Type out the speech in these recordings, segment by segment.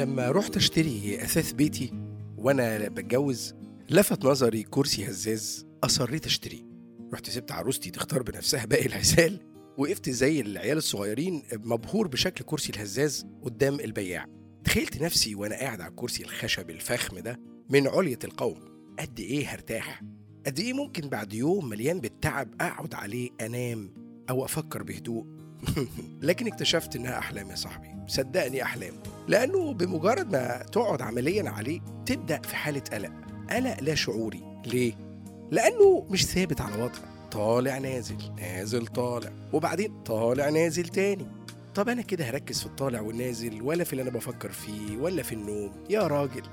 لما رحت اشتري اثاث بيتي وانا بتجوز لفت نظري كرسي هزاز اصريت اشتريه رحت سبت عروستي تختار بنفسها باقي العسال وقفت زي العيال الصغيرين مبهور بشكل كرسي الهزاز قدام البياع تخيلت نفسي وانا قاعد على الكرسي الخشب الفخم ده من علية القوم قد ايه هرتاح قد ايه ممكن بعد يوم مليان بالتعب اقعد عليه انام او افكر بهدوء لكن اكتشفت انها احلام يا صاحبي صدقني احلام لانه بمجرد ما تقعد عمليا عليه تبدا في حاله قلق قلق لا شعوري ليه لانه مش ثابت على وضع طالع نازل نازل طالع وبعدين طالع نازل تاني طب انا كده هركز في الطالع والنازل ولا في اللي انا بفكر فيه ولا في النوم يا راجل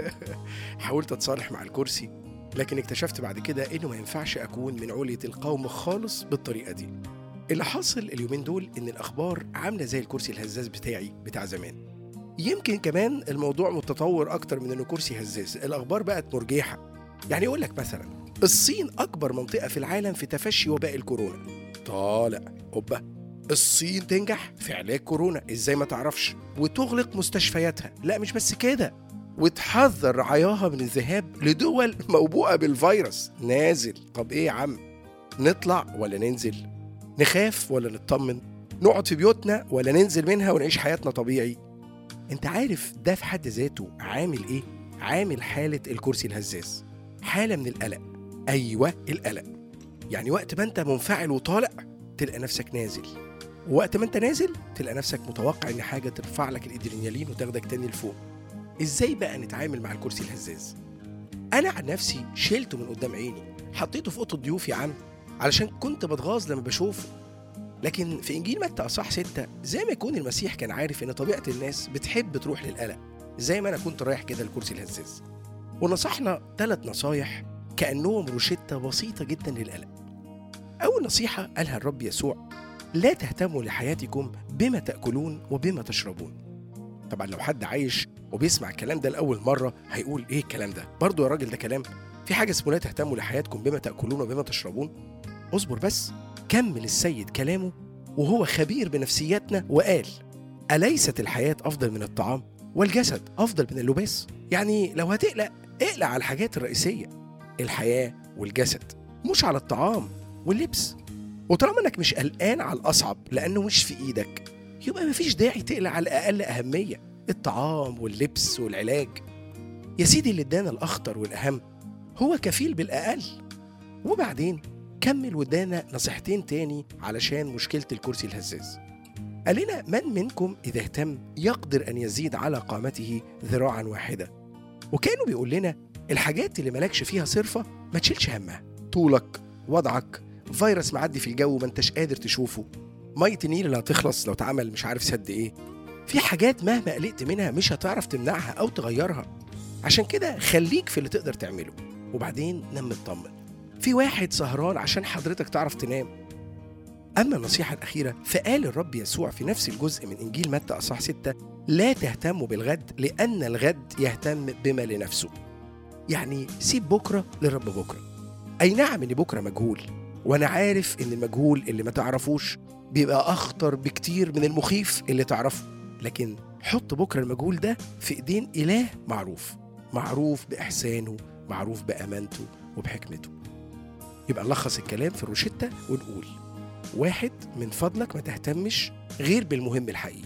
حاولت اتصالح مع الكرسي لكن اكتشفت بعد كده انه ما ينفعش اكون من علية القوم خالص بالطريقة دي اللي حاصل اليومين دول ان الاخبار عاملة زي الكرسي الهزاز بتاعي بتاع زمان يمكن كمان الموضوع متطور اكتر من انه كرسي هزاز الاخبار بقت مرجحة يعني يقول لك مثلا الصين اكبر منطقة في العالم في تفشي وباء الكورونا طالع اوبا الصين تنجح في علاج كورونا ازاي ما تعرفش وتغلق مستشفياتها لا مش بس كده وتحذر رعاياها من الذهاب لدول موبوءة بالفيروس نازل طب ايه يا عم نطلع ولا ننزل نخاف ولا نطمن نقعد في بيوتنا ولا ننزل منها ونعيش حياتنا طبيعي انت عارف ده في حد ذاته عامل ايه عامل حالة الكرسي الهزاز حالة من القلق ايوه القلق يعني وقت ما انت منفعل وطالع تلقى نفسك نازل ووقت ما انت نازل تلقى نفسك متوقع ان حاجه ترفع لك الادرينالين وتاخدك تاني لفوق ازاي بقى نتعامل مع الكرسي الهزاز انا عن نفسي شيلته من قدام عيني حطيته في اوضه الضيوف يا عم علشان كنت بتغاظ لما بشوفه لكن في انجيل متى اصح ستة زي ما يكون المسيح كان عارف ان طبيعه الناس بتحب تروح للقلق زي ما انا كنت رايح كده الكرسي الهزاز ونصحنا ثلاث نصايح كانهم روشته بسيطه جدا للقلق اول نصيحه قالها الرب يسوع لا تهتموا لحياتكم بما تاكلون وبما تشربون طبعا لو حد عايش وبيسمع الكلام ده لاول مره هيقول ايه الكلام ده برضه يا راجل ده كلام في حاجه اسمه لا تهتموا لحياتكم بما تاكلون وبما تشربون اصبر بس كمل السيد كلامه وهو خبير بنفسياتنا وقال اليست الحياه افضل من الطعام والجسد افضل من اللباس يعني لو هتقلق اقلق على الحاجات الرئيسيه الحياه والجسد مش على الطعام واللبس وطالما انك مش قلقان على الاصعب لانه مش في ايدك يبقى مفيش داعي تقلق على الاقل اهميه الطعام واللبس والعلاج يا سيدي اللي ادانا الاخطر والاهم هو كفيل بالاقل وبعدين كمل وادانا نصيحتين تاني علشان مشكله الكرسي الهزاز قال لنا من منكم اذا اهتم يقدر ان يزيد على قامته ذراعا واحده وكانوا بيقول لنا الحاجات اللي مالكش فيها صرفه ما تشيلش همها طولك وضعك فيروس معدي في الجو ما انتش قادر تشوفه ميه النيل اللي هتخلص لو اتعمل مش عارف سد ايه في حاجات مهما قلقت منها مش هتعرف تمنعها او تغيرها عشان كده خليك في اللي تقدر تعمله وبعدين نام مطمن في واحد سهران عشان حضرتك تعرف تنام أما النصيحة الأخيرة فقال الرب يسوع في نفس الجزء من إنجيل متى أصح ستة لا تهتموا بالغد لأن الغد يهتم بما لنفسه يعني سيب بكرة لرب بكرة أي نعم إن بكرة مجهول وأنا عارف إن المجهول اللي ما تعرفوش بيبقى أخطر بكتير من المخيف اللي تعرفه لكن حط بكرة المجهول ده في إيدين إله معروف معروف بإحسانه معروف بأمانته وبحكمته يبقى نلخص الكلام في الروشتة ونقول واحد من فضلك ما تهتمش غير بالمهم الحقيقي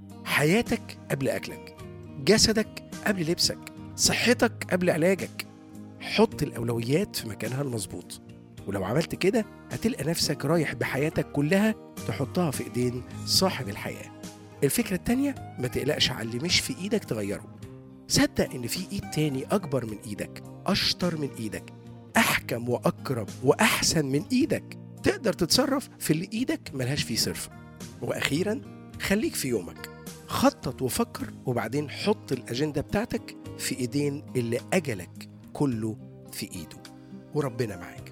حياتك قبل أكلك جسدك قبل لبسك صحتك قبل علاجك حط الأولويات في مكانها المظبوط ولو عملت كده هتلقى نفسك رايح بحياتك كلها تحطها في ايدين صاحب الحياة الفكرة التانية ما تقلقش على اللي مش في ايدك تغيره صدق ان في ايد تاني اكبر من ايدك اشطر من ايدك احكم واكرم واحسن من ايدك تقدر تتصرف في اللي ايدك ملهاش فيه صرف واخيرا خليك في يومك خطط وفكر وبعدين حط الاجنده بتاعتك في ايدين اللي اجلك كله في ايده وربنا معاك